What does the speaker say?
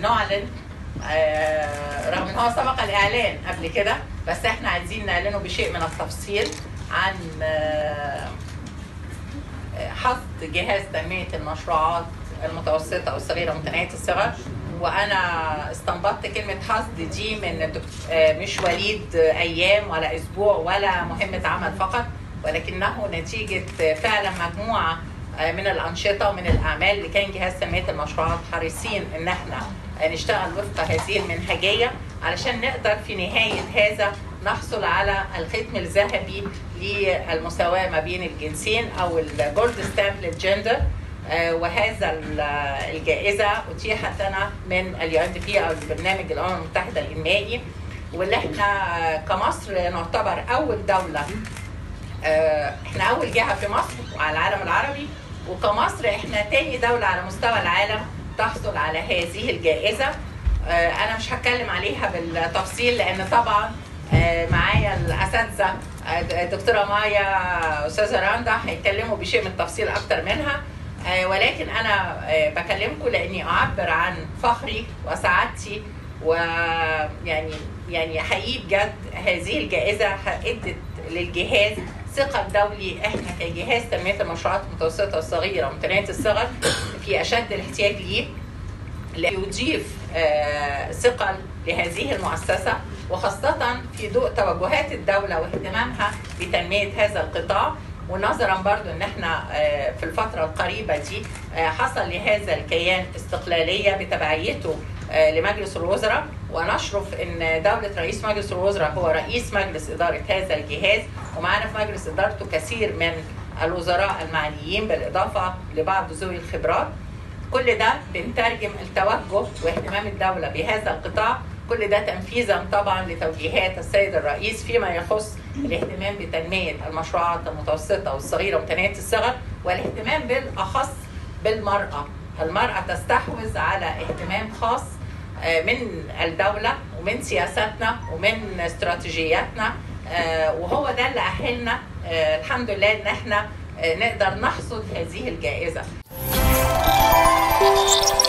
نعلن آه، رغم ان هو سبق الاعلان قبل كده بس احنا عايزين نعلنه بشيء من التفصيل عن آه، حصد جهاز تنميه المشروعات المتوسطه والصغيره ومتناهيه الصغر وانا استنبطت كلمه حصد دي من الدكت- آه، مش وليد ايام ولا اسبوع ولا مهمه عمل فقط ولكنه نتيجه فعلا مجموعه آه، من الانشطه ومن الاعمال اللي كان جهاز تنميه المشروعات حريصين ان احنا نشتغل وفق هذه المنهجيه علشان نقدر في نهايه هذا نحصل على الختم الذهبي للمساواه ما بين الجنسين او الجولد ستامب للجندر آه، وهذا ال- الجائزه اتيحت لنا من اليو ان دي بي او البرنامج الامم المتحده الانمائي واللي احنا آه، كمصر نعتبر اول دوله آه، احنا اول جهه في مصر وعلى العالم العربي وكمصر احنا تاني دوله على مستوى العالم تحصل على هذه الجائزه آه، انا مش هتكلم عليها بالتفصيل لان طبعا آه، معايا الاساتذه آه، دكتوره مايا استاذه رندا هيتكلموا بشيء من التفصيل اكتر منها آه، ولكن انا آه، بكلمكم لاني اعبر عن فخري وسعادتي ويعني يعني حقيقي بجد هذه الجائزه ادت للجهاز ثقل دولي احنا كجهاز تنميه المشروعات المتوسطه والصغيره ومتناهيه الصغر في اشد الاحتياج ليه ليضيف آه، ثقل لهذه المؤسسة وخاصة في ضوء توجهات الدولة واهتمامها بتنمية هذا القطاع ونظرا برضو ان احنا آه، في الفترة القريبة دي آه، حصل لهذا الكيان استقلالية بتبعيته آه، لمجلس الوزراء ونشرف ان دولة رئيس مجلس الوزراء هو رئيس مجلس إدارة هذا الجهاز ومعنا في مجلس إدارته كثير من الوزراء المعنيين بالإضافة لبعض ذوي الخبرات كل ده بنترجم التوجه واهتمام الدولة بهذا القطاع كل ده تنفيذا طبعا لتوجيهات السيد الرئيس فيما يخص الاهتمام بتنمية المشروعات المتوسطة والصغيرة ومتناهية الصغر والاهتمام بالأخص بالمرأة المرأة تستحوذ على اهتمام خاص آه، من الدولة ومن سياساتنا ومن استراتيجياتنا آه، وهو ده اللي أهلنا آه، الحمد لله إن احنا آه، نقدر نحصد هذه الجائزة